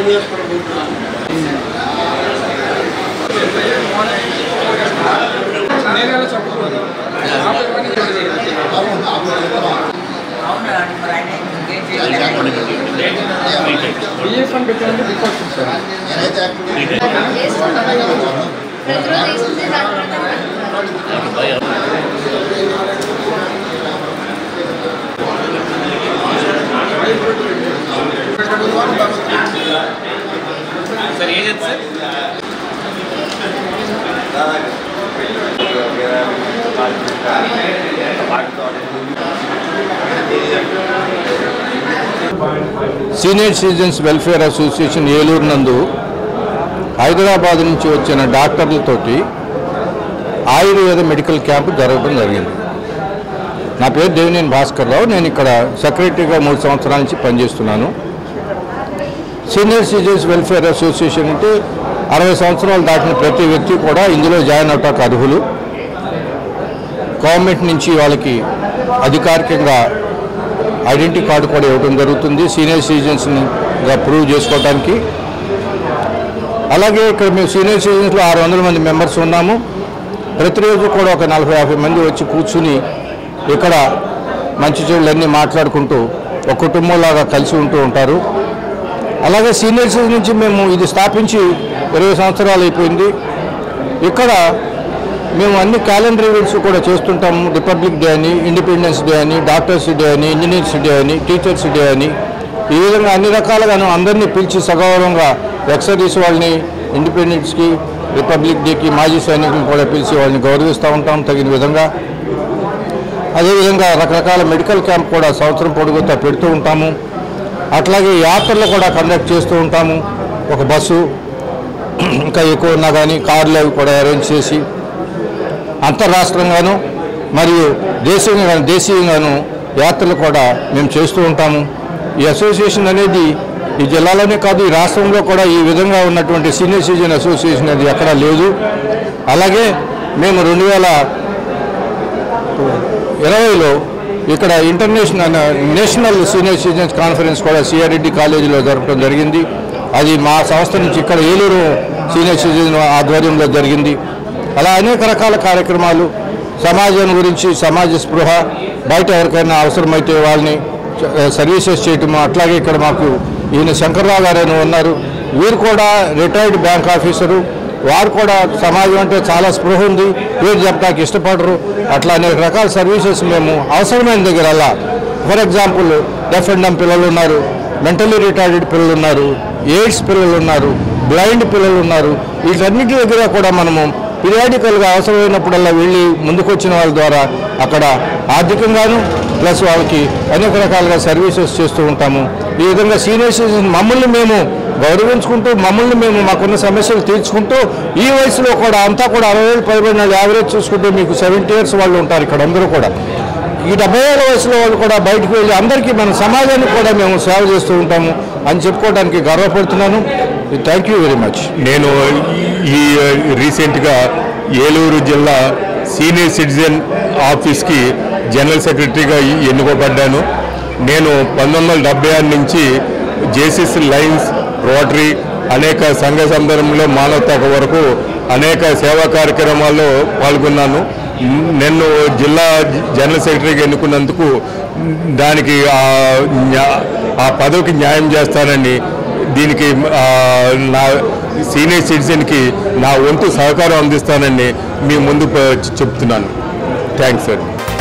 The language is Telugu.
బిఎఫ్ అని పెట్టాలంటే రికార్డ్ సార్ ప్రతిరోజు వేసుకుంటే దాని సార్ ఏజ్ ఎంత sir senior citizens welfare association Eluru నందు హైదరాబాద్ నుంచి వచ్చిన డాక్టర్లతోటి ఆయుర్వేద మెడికల్ క్యాంపు జరగడం జరిగింది నా పేరు దేవినేని భాస్కర్ రావు నేను ఇక్కడ సెక్రటరీగా మూడు సంవత్సరాల నుంచి పనిచేస్తున్నాను సీనియర్ సిటిజన్స్ వెల్ఫేర్ అసోసియేషన్ అంటే అరవై సంవత్సరాలు దాటిన ప్రతి వ్యక్తి కూడా ఇందులో జాయిన్ అవటానికి అర్హులు గవర్నమెంట్ నుంచి వాళ్ళకి అధికారికంగా ఐడెంటిటీ కార్డు కూడా ఇవ్వడం జరుగుతుంది సీనియర్ సిటిజన్స్గా ప్రూవ్ చేసుకోవడానికి అలాగే ఇక్కడ మేము సీనియర్ సిటిజన్స్లో ఆరు వందల మంది మెంబర్స్ ఉన్నాము ప్రతిరోజు కూడా ఒక నలభై యాభై మంది వచ్చి కూర్చుని ఇక్కడ మంచి చెడులన్నీ మాట్లాడుకుంటూ ఒక కుటుంబంలాగా కలిసి ఉంటూ ఉంటారు అలాగే సీనియర్ సిటిజన్ నుంచి మేము ఇది స్థాపించి ఇరవై సంవత్సరాలు అయిపోయింది ఇక్కడ మేము అన్ని క్యాలెండర్ ఈవెంట్స్ కూడా చేస్తుంటాము రిపబ్లిక్ డే అని ఇండిపెండెన్స్ డే అని డాక్టర్స్ డే అని ఇంజనీర్స్ డే అని టీచర్స్ డే అని ఈ విధంగా అన్ని రకాలుగాను అందరినీ పిలిచి సగౌరవంగా ఎక్సర్వీస్ వాళ్ళని ఇండిపెండెన్స్కి రిపబ్లిక్ డేకి మాజీ సైనికులను కూడా పిలిచి వాళ్ళని గౌరవిస్తూ ఉంటాం తగిన విధంగా అదేవిధంగా రకరకాల మెడికల్ క్యాంప్ కూడా సంవత్సరం పొడుగుతా పెడుతూ ఉంటాము అట్లాగే యాత్రలు కూడా కండక్ట్ చేస్తూ ఉంటాము ఒక బస్సు ఇంకా ఎక్కువ ఉన్నా కానీ కార్లు అవి కూడా అరేంజ్ చేసి అంతర్రాష్ట్రంగాను మరియు దేశీయంగా దేశీయంగాను యాత్రలు కూడా మేము చేస్తూ ఉంటాము ఈ అసోసియేషన్ అనేది ఈ జిల్లాలోనే కాదు ఈ రాష్ట్రంలో కూడా ఈ విధంగా ఉన్నటువంటి సీనియర్ సిటిజన్ అసోసియేషన్ అనేది ఎక్కడా లేదు అలాగే మేము రెండు వేల ఇరవైలో ఇక్కడ international national senior citizens conference కూడా సిఆర్రెడ్డి కాలేజీలో జరపడం జరిగింది అది మా సంస్థ నుంచి ఇక్కడ ఏలూరు సీనియర్ సిటిజన్ ఆధ్వర్యంలో జరిగింది అలా అనేక రకాల కార్యక్రమాలు సమాజం గురించి సమాజ స్పృహ బయట ఎవరికైనా అవసరమైతే వాళ్ళని స- సర్వీసెస్ చేయటము అట్లాగే ఇక్కడ మాకు ఈయన శంకర్రావు గారు అని ఉన్నారు వీరు కూడా రిటైర్డ్ బ్యాంక్ ఆఫీసరు వారు కూడా సమాజం అంటే చాలా స్పృహ ఉంది పేరు చెప్పడానికి ఇష్టపడరు అట్లా అనేక రకాల సర్వీసెస్ మేము అవసరమైన దగ్గర అలా for example deaf and dumb పిల్లలు ఉన్నారు మెంటలీ రిటార్డెడ్ పిల్లలు ఉన్నారు ఎయిడ్స్ పిల్లలు ఉన్నారు బ్లైండ్ పిల్లలు ఉన్నారు వీటన్నిటి దగ్గర కూడా మనము పీరియాడికల్గా అవసరమైనప్పుడల్లా వెళ్ళి ముందుకొచ్చిన వాళ్ళ ద్వారా అక్కడ ఆర్థికంగాను ప్లస్ వాళ్ళకి అనేక రకాలుగా సర్వీసెస్ చేస్తూ ఉంటాము ఈ విధంగా సీనియర్ సిటిజన్ మమ్మల్ని మేము గౌరవించుకుంటూ మమ్మల్ని మేము మాకున్న సమస్యలు తీర్చుకుంటూ ఈ వయసులో కూడా అంతా కూడా అరవై ఏళ్ళు పైబడిన యావరేజ్ చూసుకుంటే మీకు సెవెంటీ ఇయర్స్ వాళ్ళు ఉంటారు ఇక్కడ అందరూ కూడా ఈ డెబ్బై ఏళ్ళ వయసులో వాళ్ళు కూడా బయటకు వెళ్ళి అందరికీ మన సమాజానికి కూడా మేము సేవ చేస్తూ ఉంటాము అని చెప్పుకోవడానికి గర్వపడుతున్నాను థ్యాంక్ యూ వెరీ మచ్ నేను ఈ రీసెంట్గా ఏలూరు జిల్లా సీనియర్ సిటిజన్ ఆఫీస్కి జనరల్ సెక్రటరీగా ఎన్నుకోబడ్డాను నేను పంతొమ్మిది వందల డెబ్బై ఆరు నుంచి జేసిస్ లైన్స్ రోటరీ అనేక సంఘ సందర్భంలో మానవతాక వరకు అనేక సేవా కార్యక్రమాల్లో పాల్గొన్నాను నన్ను జిల్లా జనరల్ సెక్రటరీగా ఎన్నుకున్నందుకు దానికి ఆ న్యా- ఆ పదవికి న్యాయం చేస్తానని దీనికి ఆ, నా సీనియర్ సిటిజన్కి నా వంతు సహకారం అందిస్తానని మీ ముందు ప- చెప్తున్నాను థ్యాంక్స్ సార్